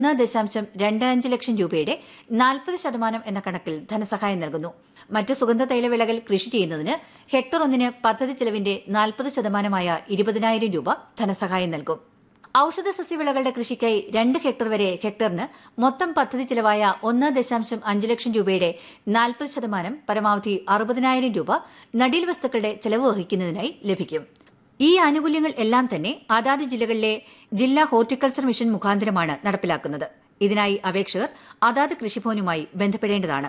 ഒന്ന് ദശാംശം രണ്ട് അഞ്ച് ലക്ഷം രൂപയുടെ നാൽപ്പത് ശതമാനം എന്ന കണക്കിൽ ധനസഹായം നൽകുന്നു മറ്റ് സുഗന്ധ തൈലവിളകൾ കൃഷി ചെയ്യുന്നതിന് ഹെക്ടർ ഒന്നിന് പദ്ധതി ചെലവിന്റെ നാൽപ്പത് ശതമാനമായ ഇരുപതിനായിരം രൂപ ധനസഹായം നൽകും ഔഷധ സസ്യവിളകളുടെ കൃഷിക്കായി രണ്ട് ഹെക്ടർ വരെ ഹെക്ടറിന് മൊത്തം പദ്ധതി ചെലവായ ഒന്ന് ദശാംശം അഞ്ച് ലക്ഷം രൂപയുടെ നാൽപ്പത് ശതമാനം പരമാവധി അറുപതിനായിരം രൂപ നടീൽ വസ്തുക്കളുടെ ചെലവ് വഹിക്കുന്നതിനായി ലഭിക്കും ഈ ആനുകൂല്യങ്ങൾ എല്ലാം തന്നെ അതാത് ജില്ലകളിലെ ജില്ലാ ഹോർട്ടിക്കൾച്ചർ മിഷൻ മുഖാന്തരമാണ് നടപ്പിലാക്കുന്നത് ഇതിനായി അപേക്ഷകർ അതാത് കൃഷിഭവനുമായി ബന്ധപ്പെടേണ്ടതാണ്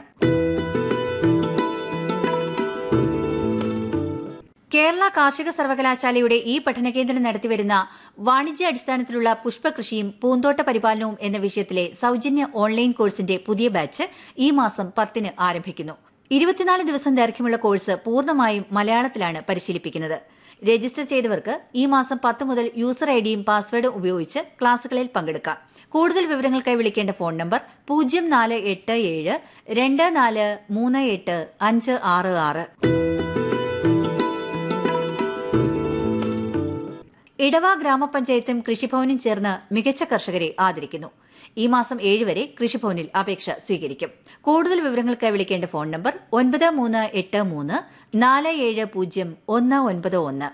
കേരള കാർഷിക സർവകലാശാലയുടെ ഈ പഠനകേന്ദ്രം നടത്തിവരുന്ന വാണിജ്യ അടിസ്ഥാനത്തിലുള്ള പുഷ്പകൃഷിയും പൂന്തോട്ട പരിപാലനവും എന്ന വിഷയത്തിലെ സൌജന്യ ഓൺലൈൻ കോഴ്സിന്റെ പുതിയ ബാച്ച് ഈ മാസം പത്തിന് ആരംഭിക്കുന്നു ഇരുപത്തിനാല് ദിവസം ദൈർഘ്യമുള്ള കോഴ്സ് പൂർണ്ണമായും മലയാളത്തിലാണ് പരിശീലിപ്പിക്കുന്നത് രജിസ്റ്റർ ചെയ്തവർക്ക് ഈ മാസം പത്ത് മുതൽ യൂസർ ഐഡിയും പാസ്വേഡും ഉപയോഗിച്ച് ക്ലാസുകളിൽ പങ്കെടുക്കാം കൂടുതൽ വിവരങ്ങൾക്കായി വിളിക്കേണ്ട ഫോൺ നമ്പർ പൂജ്യം നാല് എട്ട് ഏഴ് രണ്ട് നാല് മൂന്ന് എട്ട് അഞ്ച് ആറ് ആറ് ഇടവ ഗ്രാമപഞ്ചായത്തും കൃഷിഭവനും ചേർന്ന് മികച്ച കർഷകരെ ആദരിക്കുന്നു ഈ മാസം ഏഴ് വരെ കൃഷിഭവനിൽ അപേക്ഷ സ്വീകരിക്കും കൂടുതൽ വിവരങ്ങൾക്കായി വിളിക്കേണ്ട ഫോൺ നമ്പർ ഒൻപത് മൂന്ന് എട്ട് മൂന്ന് നാല് ഏഴ് പൂജ്യം ഒന്ന് ഒൻപത് ഒന്ന്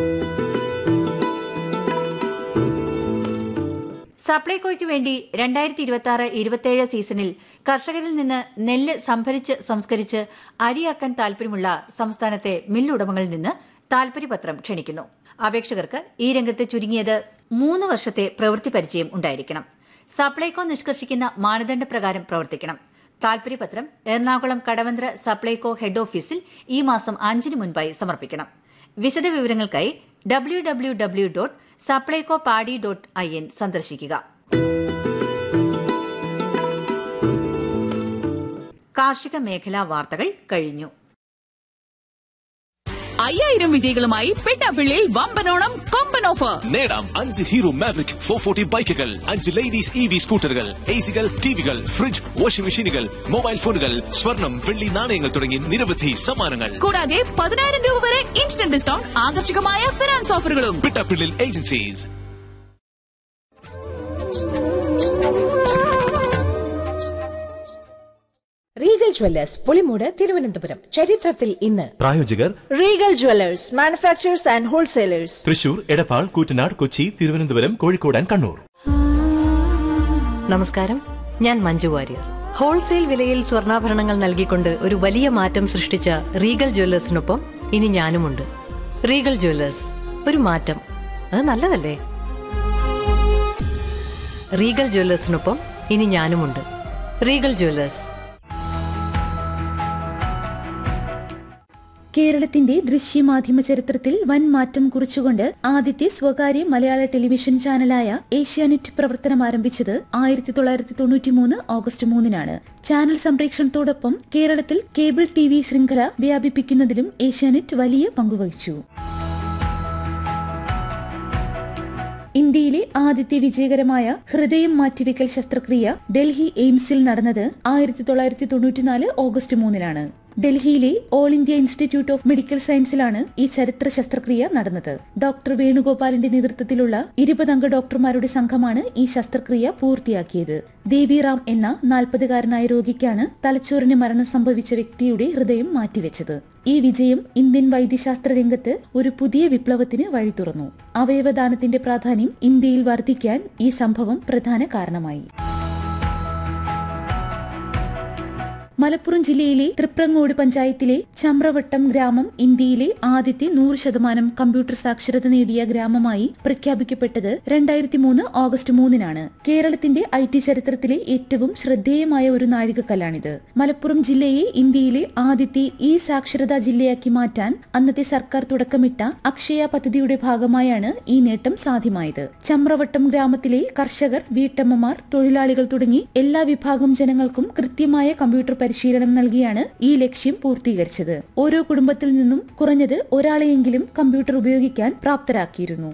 സപ്ലൈകോയ്ക്ക് വേണ്ടി രണ്ടായിരത്തി ഇരുപത്തി ആറ് ഇരുപത്തിയേഴ് സീസണിൽ കർഷകരിൽ നിന്ന് നെല്ല് സംഭരിച്ച് സംസ്കരിച്ച് അരിയാക്കാൻ താൽപര്യമുള്ള സംസ്ഥാനത്തെ മില്ലുടമകളിൽ നിന്ന് താൽപര്യപത്രം ക്ഷണിക്കുന്നു അപേക്ഷകർക്ക് ഈ രംഗത്ത് ചുരുങ്ങിയത് മൂന്ന് വർഷത്തെ പ്രവൃത്തി പരിചയം ഉണ്ടായിരിക്കണം സപ്ലൈകോ നിഷ്കർഷിക്കുന്ന മാനദണ്ഡ പ്രകാരം പ്രവർത്തിക്കണം താൽപര്യപത്രം എറണാകുളം കടവന്ത്ര സപ്ലൈകോ ഹെഡ് ഓഫീസിൽ ഈ മാസം അഞ്ചിന് മുൻപായി സമർപ്പിക്കണം വിശദവിവരങ്ങൾക്കായി W W W dot Supplyco paddy dot I N സന്ദർശിക്കുക കാർഷിക മേഖലാ വാർത്തകൾ കഴിഞ്ഞു അയ്യായിരം വിജയികളുമായി പെട്ടാപ്പിള്ളിയിൽ വമ്പനോണം കൊമ്പൻ ഓഫർ നേടാം അഞ്ച് ഹീറോ മാവറിക് ഫോർ ഫോർട്ടി ബൈക്കുകൾ അഞ്ച് ലേഡീസ് ഇ വി സ്കൂട്ടറുകൾ എ സികൾ ടിവികൾ ഫ്രിഡ്ജ് വാഷിംഗ് മെഷീനുകൾ മൊബൈൽ ഫോണുകൾ സ്വർണം വെള്ളി നാണയങ്ങൾ തുടങ്ങി നിരവധി സമ്മാനങ്ങൾ കൂടാതെ പതിനായിരം രൂപ വരെ ഇൻസ്റ്റന്റ് ഡിസ്കൗണ്ട് ആകർഷകമായ ഫിനാൻസ് ഓഫറുകളും Pittappillil agencies Regal jewellers Pulimoodu Thiruvananthapuram ചരിത്രത്തിൽ ഇന്ന് പ്രായോജകർ Regal jewellers manufacturers and wholesalers Thrissur Edappal Koottanad Kochi Thiruvananthapuram Kozhikode and Kannur നമസ്കാരം ഞാൻ മഞ്ജു വാര്യർ ഹോൾസെയിൽ വിലയിൽ സ്വർണ്ണാഭരണങ്ങൾ നൽകിക്കൊണ്ട് ഒരു വലിയ മാറ്റം സൃഷ്ടിച്ച റീഗൽ ജ്വല്ലേഴ്സിനൊപ്പം ഇനി ഞാനുമുണ്ട് റീഗൽ ജ്വല്ലേഴ്സ് ഒരു മാറ്റം അത് നല്ലതല്ലേ റീഗൽ ജ്വല്ലേഴ്സിനൊപ്പം ഇനി ഞാനുമുണ്ട് റീഗൽ ജ്വല്ലേഴ്സ് കേരളത്തിന്റെ ദൃശ്യമാധ്യമ ചരിത്രത്തിൽ വൻ മാറ്റം കുറിച്ചുകൊണ്ട് ആദ്യത്തെ സ്വകാര്യ മലയാള ടെലിവിഷൻ ചാനലായ ഏഷ്യാനെറ്റ് പ്രവർത്തനം ആരംഭിച്ചത് ആയിരത്തി തൊള്ളായിരത്തി തൊണ്ണൂറ്റിമൂന്ന് ഓഗസ്റ്റ് മൂന്നിനാണ് ചാനൽ സംപ്രേഷണത്തോടൊപ്പം കേരളത്തിൽ കേബിൾ ടി വി ശൃംഖല വ്യാപിപ്പിക്കുന്നതിലും ഏഷ്യാനെറ്റ് വലിയ പങ്കുവഹിച്ചു ഇന്ത്യയിലെ ആദ്യത്തെ വിജയകരമായ ഹൃദയം മാറ്റിവെക്കൽ ശസ്ത്രക്രിയ ഡൽഹി എയിംസിൽ നടന്നത് ആയിരത്തി തൊള്ളായിരത്തി തൊണ്ണൂറ്റിനാല് ഓഗസ്റ്റ് മൂന്നിനാണ് ഡൽഹിയിലെ All India Institute of Medical സയൻസിലാണ് ഈ ചരിത്ര ശസ്ത്രക്രിയ നടന്നത് ഡോക്ടർ വേണുഗോപാലിന്റെ നേതൃത്വത്തിലുള്ള ഇരുപതംഗ ഡോക്ടർമാരുടെ സംഘമാണ് ഈ ശസ്ത്രക്രിയ പൂർത്തിയാക്കിയത് ദേവിറാം എന്ന നാൽപ്പതുകാരനായ രോഗിക്കാണ് തലച്ചോറിന് മരണം സംഭവിച്ച വ്യക്തിയുടെ ഹൃദയം മാറ്റിവെച്ചത് ഈ വിജയം ഇന്ത്യൻ വൈദ്യശാസ്ത്ര രംഗത്ത് ഒരു പുതിയ വിപ്ലവത്തിന് വഴി തുറന്നു അവയവദാനത്തിന്റെ പ്രാധാന്യം ഇന്ത്യയിൽ വർദ്ധിക്കാൻ ഈ സംഭവം പ്രധാന കാരണമായി മലപ്പുറം ജില്ലയിലെ തൃപ്രങ്ങോട് പഞ്ചായത്തിലെ ചമ്രവട്ടം ഗ്രാമം ഇന്ത്യയിലെ ആദ്യത്തെ നൂറ് ശതമാനം കമ്പ്യൂട്ടർ സാക്ഷരത നേടിയ ഗ്രാമമായി പ്രഖ്യാപിക്കപ്പെട്ടത് രണ്ടായിരത്തി മൂന്ന് ഓഗസ്റ്റ് മൂന്നിനാണ് കേരളത്തിന്റെ ഐ ടി ചരിത്രത്തിലെ ഏറ്റവും ശ്രദ്ധേയമായ ഒരു നാഴികക്കല്ലാണിത് മലപ്പുറം ജില്ലയെ ഇന്ത്യയിലെ ആദ്യത്തെ ഈ സാക്ഷരതാ ജില്ലയാക്കി മാറ്റാൻ അന്നത്തെ സർക്കാർ തുടക്കമിട്ട അക്ഷയ പദ്ധതിയുടെ ഭാഗമായാണ് ഈ നേട്ടം സാധ്യമായത് ചമ്രവട്ടം ഗ്രാമത്തിലെ കർഷകർ വീട്ടമ്മമാർ തൊഴിലാളികൾ തുടങ്ങി എല്ലാ വിഭാഗം ജനങ്ങൾക്കും കൃത്യമായ കമ്പ്യൂട്ടർ പരിശീലനം നൽകിയാണ് ഈ ലക്ഷ്യം പൂർത്തീകരിച്ചത് ഓരോ കുടുംബത്തിൽ നിന്നും കുറഞ്ഞത് ഒരാളെയെങ്കിലും കമ്പ്യൂട്ടർ ഉപയോഗിക്കാൻ പ്രാപ്തരാക്കിയിരുന്നു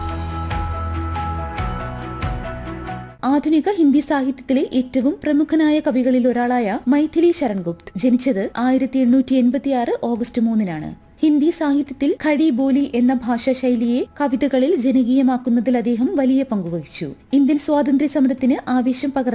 ആധുനിക ഹിന്ദി സാഹിത്യത്തിലെ ഏറ്റവും പ്രമുഖനായ കവികളിൽ ഒരാളായ മൈഥിലി ശരൺഗുപ്ത് ജനിച്ചത് ആയിരത്തി എണ്ണൂറ്റി എൺപത്തി ആറ് ഓഗസ്റ്റ് മൂന്നിനാണ് ഹിന്ദി സാഹിത്യത്തിൽ ഖടി ബോലി എന്ന ഭാഷാ ശൈലിയെ കവിതകളിൽ ജനകീയമാക്കുന്നതിൽ അദ്ദേഹം വലിയ പങ്കുവഹിച്ചു ഇന്ത്യൻ സ്വാതന്ത്ര്യ സമരത്തിന് ആവേശം പകർന്ന